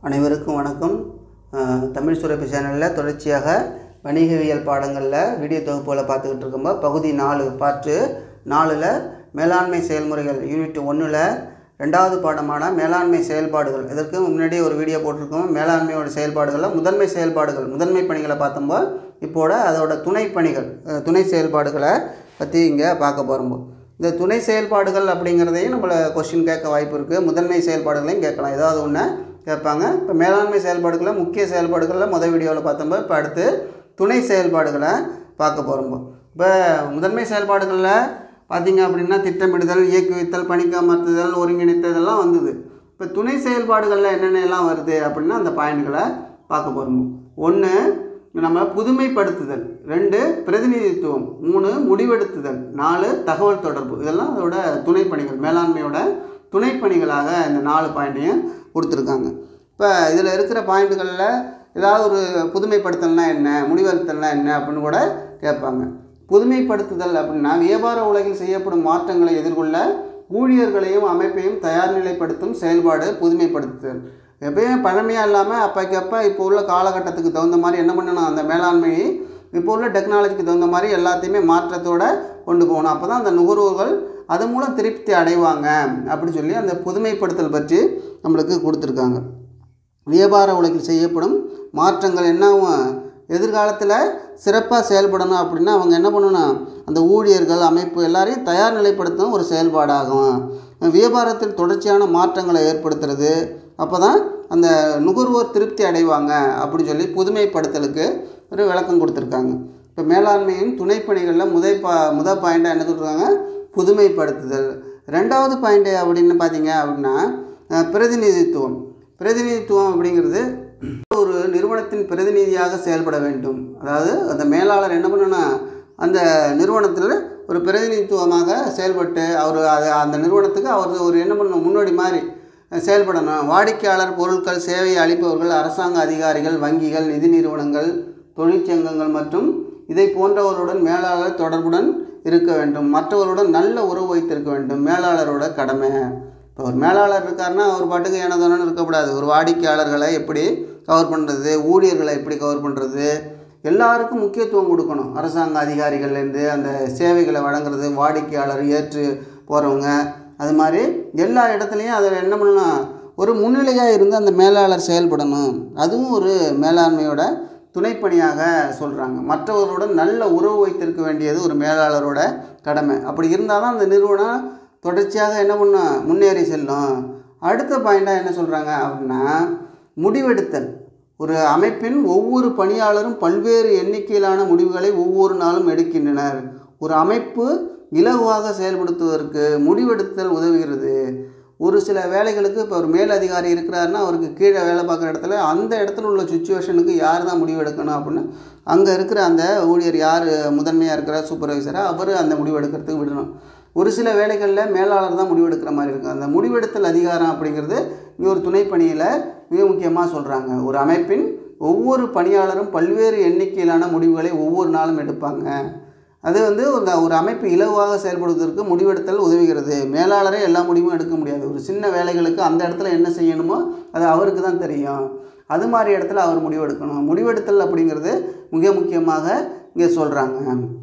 அனைவருக்கும் வணக்கம் அஹ், தமிழ் சுரப்பி சேனலில் தொடர்ச்சியாக வணிகவியல் பாடங்களில் வீடியோ தொகுப்புகளை பார்த்துக்கிட்டு இருக்கும்போது பகுதி நாலு பாட்டு நாலில் மேலாண்மை செயல்முறைகள் யூனிட் ஒன்றில் ரெண்டாவது பாடமான மேலாண்மை செயல்பாடுகள் இதற்கு முன்னாடி ஒரு வீடியோ போட்டிருக்கோம் மேலாண்மையோட செயல்பாடுகளில் முதன்மை செயல்பாடுகள் முதன்மை பணிகளை பார்த்தோம்போ இப்போட அதோட துணை பணிகள் அஹ், துணை செயல்பாடுகளை பற்றி இங்கே பார்க்க போகிறோம் இந்த துணை செயல்பாடுகள் அப்படிங்கிறதையும் நம்மளை கொஸ்டின் கேட்க வாய்ப்பு இருக்குது முதன்மை செயல்பாடுகளையும் கேட்கலாம் ஏதாவது ஒன்று கேட்பாங்க இப்போ மேலாண்மை செயல்பாடுகளில் முக்கிய செயல்பாடுகளில் முதல் வீடியோவில் பார்த்தோம்போ இப்போ அடுத்து துணை செயல்பாடுகளை பார்க்க போகிறோம் இப்போ முதன்மை செயல்பாடுகளில் பார்த்தீங்க அப்படின்னா திட்டமிடுதல் இயக்குவித்தல் பணிக்கு அமர்த்துதல் ஒருங்கிணைத்ததெல்லாம் வந்தது இப்போ துணை செயல்பாடுகளில் என்னென்ன எல்லாம் வருது அப்படின்னா அந்த பாயிண்ட்களை பார்க்க போகிறோம் ஒன்று நம்ம புதுமைப்படுத்துதல் ரெண்டு பிரதிநிதித்துவம் மூணு முடிவெடுத்துதல் நாலு தகவல் தொடர்பு இதெல்லாம் அதோட துணைப்பணிகள் மேலாண்மையோட துணைப்பணிகளாக இந்த நாலு பாயிண்ட்டையும் கொடுத்துருக்காங்க இப்போ இதில் இருக்கிற பாயிண்ட்டுகளில் ஏதாவது ஒரு புதுமைப்படுத்தல்னா என்ன முடிவெடுத்தல்னா என்ன அப்படின்னு கூட கேட்பாங்க புதுமைப்படுத்துதல் அப்படின்னா வியாபார உலகில் செய்யப்படும் மாற்றங்களை எதிர்கொள்ள ஊழியர்களையும் அமைப்பையும் தயார் நிலைப்படுத்தும் செயல்பாடு புதுமைப்படுத்துதல் எப்பயும் பழமையாக இல்லாமல் அப்போக்கப்போ இப்போ உள்ள காலகட்டத்துக்கு தகுந்த மாதிரி என்ன பண்ணணும் அந்த மேலாண்மையை இப்போ உள்ள டெக்னாலஜிக்கு தகுந்த மாதிரி எல்லாத்தையுமே மாற்றத்தோட கொண்டு போகணும் அப்போ தான் அந்த நுகர்வோர்கள் அது மூலம் திருப்தி அடைவாங்க அப்படின்னு சொல்லி அந்த புதுமைப்படுத்தல் பற்றி நம்மளுக்கு கொடுத்துருக்காங்க வியாபார உலகில் செய்யப்படும் மாற்றங்கள் என்னவும் எதிர்காலத்தில் சிறப்பாக செயல்படணும் அப்படின்னா அவங்க என்ன பண்ணணும் அந்த ஊழியர்கள் அமைப்பு எல்லாரையும் தயார் நிலைப்படுத்தும் ஒரு செயல்பாடாகும் வியாபாரத்தில் தொடர்ச்சியான மாற்றங்களை ஏற்படுத்துறது அப்போ தான் அந்த நுகர்வோர் திருப்தி அடைவாங்க அப்படின்னு சொல்லி புதுமைப்படுத்தலுக்கு ஒரு விளக்கம் கொடுத்துருக்காங்க இப்போ மேலாண்மையின் துணைப்பணிகளில் முதல் பா முதல் பாயிண்டாக என்ன சொல்கிறாங்க புதுமைப்படுத்துதல் ரெண்டாவது பாயிண்ட்டு அப்படின்னு பார்த்தீங்க அப்படின்னா அஹ், பிரதிநிதித்துவம் பிரதிநிதித்துவம் அப்படிங்கிறது ஒரு நிறுவனத்தின் பிரதிநிதியாக செயல்பட வேண்டும் அதாவது அந்த மேலாளர் என்ன பண்ணணும்னா அந்த நிறுவனத்தில் ஒரு பிரதிநிதித்துவமாக செயல்பட்டு அவர் அது அந்த நிறுவனத்துக்கு அவர் ஒரு என்ன பண்ணணும் முன்னோடி மாதிரி செயல்படணும் வாடிக்கையாளர் பொருட்கள் சேவை அளிப்பவர்கள் அரசாங்க அதிகாரிகள் வங்கிகள் நிதி நிறுவனங்கள் தொழிற்சங்கங்கள் மற்றும் இதை போன்றவர்களுடன் மேலாளர் தொடர்புடன் இருக்க வேண்டும் மற்றவர்களுடன் நல்ல உறவு வைத்திருக்க வேண்டும் மேலாளரோட கடமை இப்போ ஒரு மேலாளர் இருக்காருன்னா அவர் பாட்டுக்கு எனதோன்னு இருக்கக்கூடாது ஒரு வாடிக்கையாளர்களை எப்படி கவர் பண்ணுறது ஊழியர்களை எப்படி கவர் பண்ணுறது எல்லாருக்கும் முக்கியத்துவம் கொடுக்கணும் அரசாங்க அதிகாரிகள்லேருந்து அந்த சேவைகளை வழங்குறது வாடிக்கையாளர் ஏற்று போகிறவங்க அது மாதிரி எல்லா இடத்துலையும் அதில் என்ன பண்ணணும் ஒரு முன்னிலையாக இருந்து அந்த மேலாளர் செயல்படணும் அதுவும் ஒரு மேலாண்மையோட துணைப்பணியாக சொல்கிறாங்க மற்றவர்களுடன் நல்ல உறவு வைத்திருக்க வேண்டியது ஒரு மேலாளரோட கடமை அப்படி இருந்தால் தான் அந்த நிறுவனம் தொடர்ச்சியாக என்ன பண்ணும் முன்னேறி செல்லும் அடுத்த பாயிண்டாக என்ன சொல்கிறாங்க அப்படின்னா முடிவெடுத்தல் ஒரு அமைப்பின் ஒவ்வொரு பணியாளரும் பல்வேறு எண்ணிக்கையிலான முடிவுகளை ஒவ்வொரு நாளும் எடுக்கின்றனர் ஒரு அமைப்பு இலகுவாக செயல்படுத்துவதற்கு முடிவெடுத்தல் உதவுகிறது ஒரு சில வேலைகளுக்கு இப்போ ஒரு மேலதிகாரி இருக்கிறாருன்னா அவருக்கு கீழே வேலை பார்க்குற இடத்துல அந்த இடத்துல உள்ள சுச்சுவேஷனுக்கு யார் தான் முடிவு எடுக்கணும் அப்படின்னு அங்கே இருக்கிற அந்த ஊழியர் யார் முதன்மையாக இருக்கிற சூப்பர்வைசராக அவர் அந்த முடிவு எடுக்கிறதுக்கு விடணும் ஒரு சில வேலைகளில் மேலாளர் தான் முடிவெடுக்கிற மாதிரி இருக்கும் அந்த முடிவெடுத்தல் அதிகாரம் அப்படிங்கிறது இங்கே ஒரு துணைப்பணியில் மிக முக்கியமாக சொல்கிறாங்க ஒரு அமைப்பின் ஒவ்வொரு பணியாளரும் பல்வேறு எண்ணிக்கையிலான முடிவுகளை ஒவ்வொரு நாளும் எடுப்பாங்க அது வந்து அந்த ஒரு அமைப்பு இலகுவாக செயல்படுவதற்கு முடிவெடுத்தல் உதவுகிறது மேலாளரே எல்லா முடிவும் எடுக்க முடியாது ஒரு சின்ன வேலைகளுக்கு அந்த இடத்துல என்ன செய்யணுமோ அது அவருக்கு தான் தெரியும் அது மாதிரி இடத்துல அவர் முடிவெடுக்கணும் முடிவெடுத்தல் அப்படிங்கிறது மிக முக்கியமாக இங்கே சொல்கிறாங்க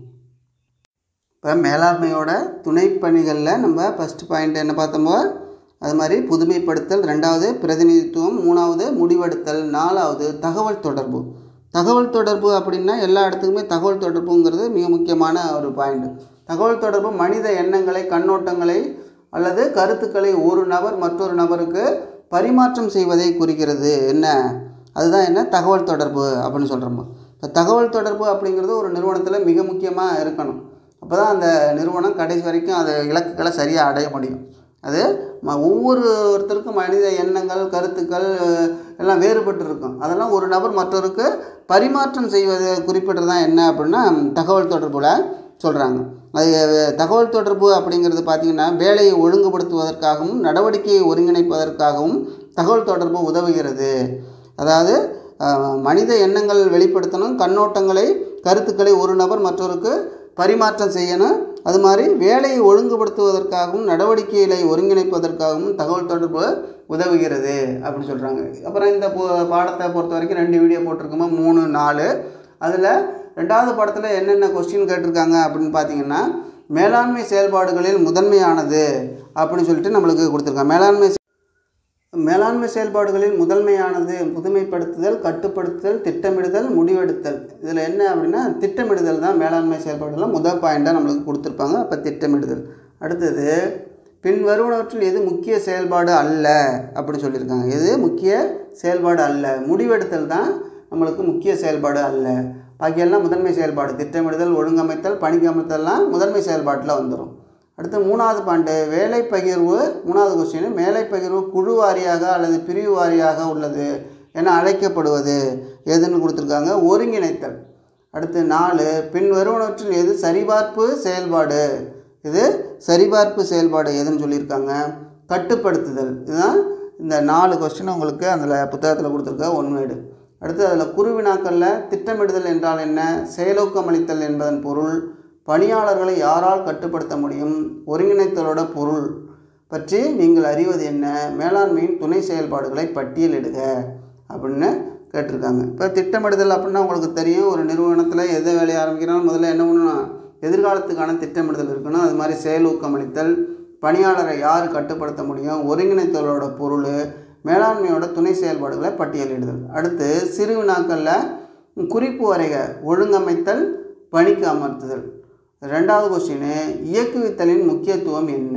இப்போ மேலாண்மையோட துணைப்பணிகளில் நம்ம ஃபஸ்ட்டு பாயிண்ட் என்ன பார்த்தோமோ அது மாதிரி புதுமைப்படுத்தல் ரெண்டாவது பிரதிநிதித்துவம் மூணாவது முடிவெடுத்தல் நாலாவது தகவல் தொடர்பு தகவல் தொடர்பு அப்படின்னா எல்லா இடத்துக்குமே தகவல் தொடர்புங்கிறது மிக முக்கியமான ஒரு பாயிண்ட் தகவல் தொடர்பு மனித எண்ணங்களை கண்ணோட்டங்களை அல்லது கருத்துக்களை ஒரு நபர் மற்றொரு நபருக்கு பரிமாற்றம் செய்வதை குறிக்கிறது என்ன அதுதான் என்ன தகவல் தொடர்பு அப்படின்னு சொல்கிறோம் இப்போ தகவல் தொடர்பு அப்படிங்கிறது ஒரு நிறுவனத்தில் மிக முக்கியமாக இருக்கணும் அப்போ தான் அந்த நிறுவனம் கடைசி வரைக்கும் அது இலக்குகளை சரியாக அடைய முடியும் அது ம ஒவ்வொருத்தருக்கும் மனித எண்ணங்கள் கருத்துக்கள் எல்லாம் வேறுபட்டு இருக்கும் அதெல்லாம் ஒரு நபர் மற்றவருக்கு பரிமாற்றம் செய்வது குறிப்பிடுறது தான் என்ன அப்படின்னா தகவல் தொடர்பில் சொல்கிறாங்க அது தகவல் தொடர்பு அப்படிங்கிறது பார்த்திங்கன்னா வேலையை ஒழுங்குபடுத்துவதற்காகவும் நடவடிக்கையை ஒருங்கிணைப்பதற்காகவும் தகவல் தொடர்பு உதவுகிறது அதாவது அஹ், மனித எண்ணங்கள் வெளிப்படுத்தணும் கண்ணோட்டங்களை கருத்துக்களை ஒரு நபர் மற்றவருக்கு பரிமாற்றம் செய்யணும் அது மாதிரி வேலையை ஒழுங்குபடுத்துவதற்காகவும் நடவடிக்கைகளை ஒருங்கிணைப்பதற்காகவும் தகவல் தொடர்பு உதவுகிறது அப்படின்னு சொல்கிறாங்க அப்புறம் இந்த பு- பாடத்தை பொறுத்த வரைக்கும் ரெண்டு வீடியோ போட்டிருக்கோமா மூணு நாலு அதில் ரெண்டாவது பாடத்தில் என்னென்ன கொஸ்டின் கேட்டிருக்காங்க அப்படின்னு பார்த்தீங்கன்னா மேலாண்மை செயல்பாடுகளில் முதன்மையானது அப்படின்னு சொல்லிட்டு நம்மளுக்கு கொடுத்துருக்காங்க மேலாண்மை செ- மேலாண்மை செயல்பாடுகளில் முதன்மையானது புதுமைப்படுத்துதல் கட்டுப்படுத்துதல் திட்டமிடுதல் முடிவெடுத்தல் இதில் என்ன அப்படின்னா திட்டமிடுதல் தான் மேலாண்மை செயல்பாடுகளில் முதல் பாயிண்ட்டாக நம்மளுக்கு கொடுத்துருப்பாங்க அப்போ திட்டமிடுதல் அடுத்தது பின் வருவனவற்றில் எது முக்கிய செயல்பாடு அல்ல அப்படின்னு சொல்லியிருக்காங்க எது முக்கிய செயல்பாடு அல்ல முடிவெடுத்தல் தான் நம்மளுக்கு முக்கிய செயல்பாடு அல்ல பாக்கியெல்லாம் முதன்மை செயல்பாடு திட்டமிடுதல் ஒழுங்கமைத்தல் பணிக்கமைத்தல்லாம் முதன்மை செயல்பாட்டில் வந்துடும் அடுத்து மூணாவது பாண்டு வேலை பகிர்வு மூணாவது கொஸ்டின் வேலை பகிர்வு குழு வாரியாக அல்லது பிரிவு வாரியாக உள்ளது என அழைக்கப்படுவது எதுன்னு கொடுத்துருக்காங்க ஒருங்கிணைத்தல் அடுத்து நாலு பின் வருவனவற்றில் எது சரிபார்ப்பு செயல்பாடு இது சரிபார்ப்பு செயல்பாடு எதுன்னு சொல்லியிருக்காங்க கட்டுப்படுத்துதல் இதுதான் இந்த நாலு கொஸ்டின் உங்களுக்கு அதில் புத்தகத்தில் கொடுத்துருக்க ஒன்வேடு அடுத்து அதில் குருவினாக்களில் திட்டமிடுதல் என்றால் என்ன செயலூக்கம் அளித்தல் என்பதன் பொருள் பணியாளர்களை யாரால் கட்டுப்படுத்த முடியும் ஒருங்கிணைத்தலோட பொருள் பற்றி நீங்கள் அறிவது என்ன மேலாண்மையின் துணை செயல்பாடுகளை பட்டியலிடுக அப்படின்னு கேட்டிருக்காங்க இப்போ திட்டமிடுதல் அப்படின்னா உங்களுக்கு தெரியும் ஒரு நிறுவனத்தில் எதை வேலையை ஆரம்பிக்கிறாலும் முதல்ல என்ன பண்ணணும் எதிர்காலத்துக்கான திட்டமிடுதல் இருக்கணும் அது மாதிரி செயலூக்கம் அளித்தல் பணியாளரை யார் கட்டுப்படுத்த முடியும் ஒருங்கிணைத்தலோட பொருள் மேலாண்மையோட துணை செயல்பாடுகளை பட்டியலிடுதல் அடுத்து சிறு வினாக்களில் குறிப்பு வரைக ஒழுங்கமைத்தல் பணிக்கு அமர்த்துதல் ரெண்டாவது கொஸ்டின் இயக்குவித்தலின் முக்கியத்துவம் என்ன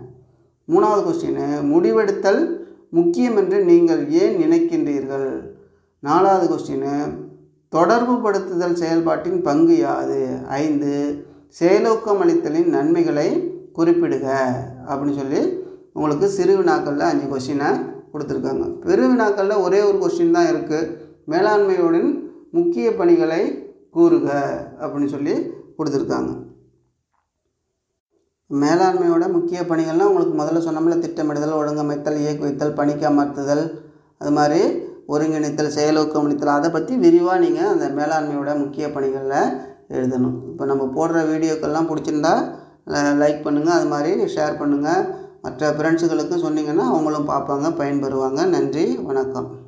மூணாவது கொஸ்டின் முடிவெடுத்தல் முக்கியம் என்று நீங்கள் ஏன் நினைக்கின்றீர்கள் நாலாவது கொஸ்டின் தொடர்புபடுத்துதல் செயல்பாட்டின் பங்கு யாது ஐந்து செயலூக்கம் அளித்தலின் நன்மைகளை குறிப்பிடுக அப்படின்னு சொல்லி உங்களுக்கு சிறு வினாக்களில் அஞ்சு கொஸ்டினை கொடுத்துருக்காங்க பெரு வினாக்களில் ஒரே ஒரு கொஸ்டின் தான் இருக்குது மேலாண்மையோடின் முக்கிய பணிகளை கூறுக அப்படின்னு சொல்லி கொடுத்துருக்காங்க மேலாண்மையோட முக்கிய பணிகள்லாம் உங்களுக்கு முதல்ல சொன்னோம்ல திட்டமிடுதல் ஒழுங்கமைத்தல் இயக்குவித்தல் பணிக்கு அமர்த்துதல் அது மாதிரி ஒருங்கிணைத்தல் செயலூக்கம் அளித்தல் அதை பற்றி விரிவாக நீங்கள் அந்த மேலாண்மையோட முக்கிய பணிகளில் எழுதணும் இப்போ நம்ம போடுற வீடியோக்கெல்லாம் பிடிச்சிருந்தா லைக் பண்ணுங்கள் அது மாதிரி ஷேர் பண்ணுங்கள் மற்ற ஃப்ரெண்ட்ஸுகளுக்கும் சொன்னீங்கன்னா அவங்களும் பார்ப்பாங்க பயன்பெறுவாங்க நன்றி வணக்கம்